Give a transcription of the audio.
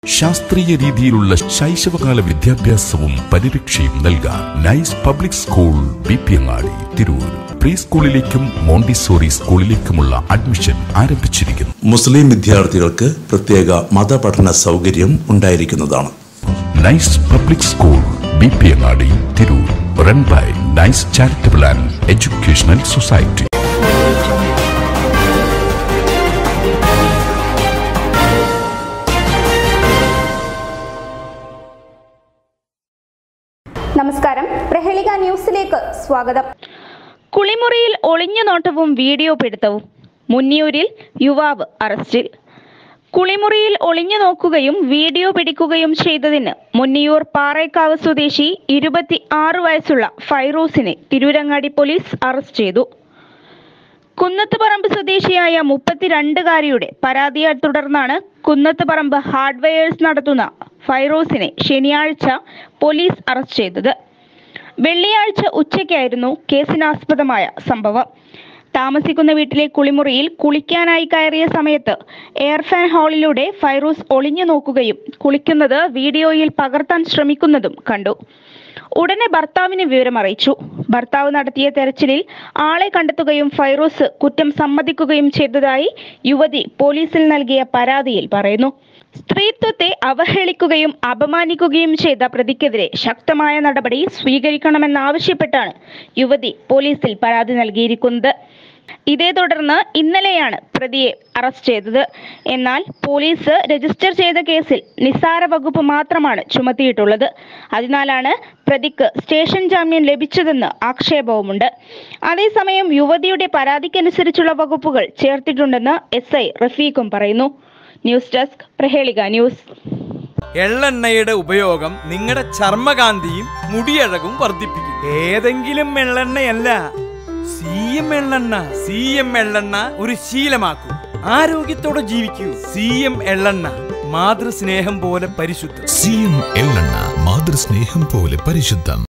ശാസ്ത്രീയ രീതിയിലുള്ള ശൈശവകാല വിദ്യാഭ്യാസവും പരിരക്ഷയും നൽകാൻ nice public school B P Angadi Tirur pre സ്കൂളിലേക്കും മോണ്ടിസോറി സ്കൂളിലേക്കുമുള്ള അഡ്മിഷൻ ആരംഭിച്ചിരിക്കുന്നു മുസ്ലിം വിദ്യാർത്ഥികൾക്ക് പ്രത്യേക മതപഠന സൗകര്യം ഉണ്ടായിരിക്കുന്നതാണ് nice public school B P Angadi Tirur run by nice charitable and educational society നമസ്കാരം പ്രഹേളിക ന്യൂസിലേക്ക് സ്വാഗതം കുളിമുറിയിൽ ഒളിഞ്ഞു നോട്ടവും വീഡിയോ പിടുത്തവും മുന്നിയൂരിൽ യുവാവ് അറസ്റ്റിൽ കുളിമുറിയിൽ ഒളിഞ്ഞു നോക്കുകയും വീഡിയോ പിടിക്കുകയും ചെയ്തതിന് മുന്നിയൂർ പാറേക്കാവ് സ്വദേശി ഇരുപത്തി ആറ് വയസ്സുള്ള ഫൈറൂസിനെ തിരൂരങ്ങാടി പോലീസ് അറസ്റ്റ് ചെയ്തു കുന്നത്തുപറമ്പ് സ്വദേശിയായ മുപ്പത്തിരണ്ടുകാരിയുടെ പരാതിയെ തുടർന്നാണ് കുന്നത്തുപറമ്പ് ഹാർഡ്വെയേഴ്സ് നടത്തുന്ന ഫൈറോസിനെ ശനിയാഴ്ച പോലീസ് അറസ്റ്റ് ചെയ്തത് വെള്ളിയാഴ്ച ഉച്ചയ്ക്കായിരുന്നു കേസിനാസ്പദമായ സംഭവം താമസിക്കുന്ന വീട്ടിലെ കുളിമുറിയിൽ കുളിക്കാനായി കയറിയ സമയത്ത് എയർഫാൻ ഹാളിലൂടെ ഫൈറൂസ് ഒളിഞ്ഞു നോക്കുകയും കുളിക്കുന്നത് വീഡിയോയിൽ പകർത്താൻ ശ്രമിക്കുന്നതും കണ്ടു ഉടനെ ഭർത്താവിന് വിവരം അറിയിച്ചു ഭർത്താവ് നടത്തിയ തെരച്ചിലിൽ ആളെ കണ്ടെത്തുകയും ഫൈറൂസ് കുറ്റം സമ്മതിക്കുകയും ചെയ്തതായി യുവതി പോലീസിൽ നൽകിയ പരാതിയിൽ പറയുന്നു സ്ത്രീത്വത്തെ അവഹേളിക്കുകയും അപമാനിക്കുകയും ചെയ്ത പ്രതിക്കെതിരെ ശക്തമായ നടപടി സ്വീകരിക്കണമെന്നാവശ്യപ്പെട്ടാണ് യുവതി പോലീസിൽ പരാതി നൽകിയിരിക്കുന്നത് ഇതേ തുടർന്ന് ഇന്നലെയാണ് പ്രതിയെ അറസ്റ്റ് ചെയ്തത് എന്നാൽ പോലീസ് രജിസ്റ്റർ ചെയ്ത കേസിൽ നിസ്സാര വകുപ്പ് മാത്രമാണ് ചുമത്തിയിട്ടുള്ളത് അതിനാലാണ് പ്രതിക്ക് സ്റ്റേഷൻ ജാമ്യം ലഭിച്ചതെന്ന് ആക്ഷേപവുമുണ്ട് അതേസമയം യുവതിയുടെ പരാതിക്കനുസരിച്ചുള്ള വകുപ്പുകൾ ചേർത്തിട്ടുണ്ടെന്ന് എസ് ഐ റഫീഖും പറയുന്നു ന്യൂസ് ഡെസ്ക് പ്രഹേളിക ന്യൂസ് എള്ളെണ്ണയുടെ ഉപയോഗം നിങ്ങളുടെ ചർമ്മകാന്തിയും മുടിയഴകും വർദ്ധിപ്പിക്കും ഏതെങ്കിലും എള്ളെണ്ണയല്ല സി എം എള്ളെണ്ണ സി എം എള്ളെണ്ണ ഒരു ശീലമാക്കൂ ആരോഗ്യത്തോടെ ജീവിക്കൂ സി എം എള്ളെണ്ണ മാതൃസ്നേഹം പോലെ പരിശുദ്ധം സി എം എള്ളെണ്ണ മാതൃസ്നേഹം പോലെ പരിശുദ്ധം